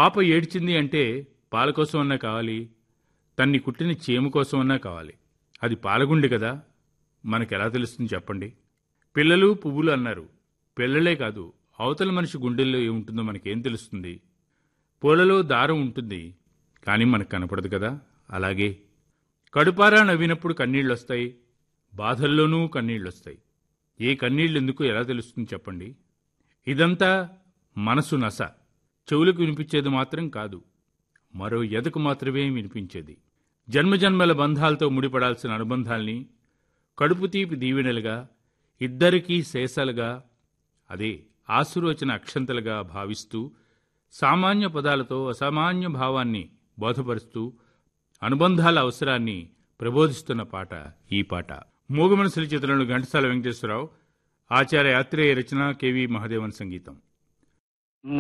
పాప ఏడ్చింది అంటే పాల కోసం అన్నా కావాలి తన్ని కుట్టిన చీమ కోసం అన్నా కావాలి అది పాలగుండి కదా మనకెలా తెలుస్తుంది చెప్పండి పిల్లలు పువ్వులు అన్నారు పిల్లలే కాదు అవతల మనిషి గుండెల్లో ఏముంటుందో మనకేం తెలుస్తుంది పూలలో దారం ఉంటుంది కానీ మనకు కనపడదు కదా అలాగే కడుపారా నవ్వినప్పుడు కన్నీళ్ళొస్తాయి బాధల్లోనూ కన్నీళ్ళొస్తాయి ఏ కన్నీళ్ళు ఎందుకు ఎలా తెలుస్తుంది చెప్పండి ఇదంతా మనసు నస చెవులకు వినిపించేది మాత్రం కాదు మరో ఎదకు మాత్రమే వినిపించేది జన్మజన్మల బంధాలతో ముడిపడాల్సిన అనుబంధాల్ని కడుపు తీపి దీవెనలుగా ఇద్దరికీ శేషాలుగా అదే ఆశీర్వచన అక్షంతలుగా భావిస్తూ సామాన్య పదాలతో అసామాన్య భావాన్ని బోధపరుస్తూ అనుబంధాల అవసరాన్ని ప్రబోధిస్తున్న పాట ఈ పాట మూగమనసుల చిత్రంలో ఘంటసాల వెంకటేశ్వరరావు ఆచార్య యాత్రేయ రచన కెవి మహాదేవన్ సంగీతం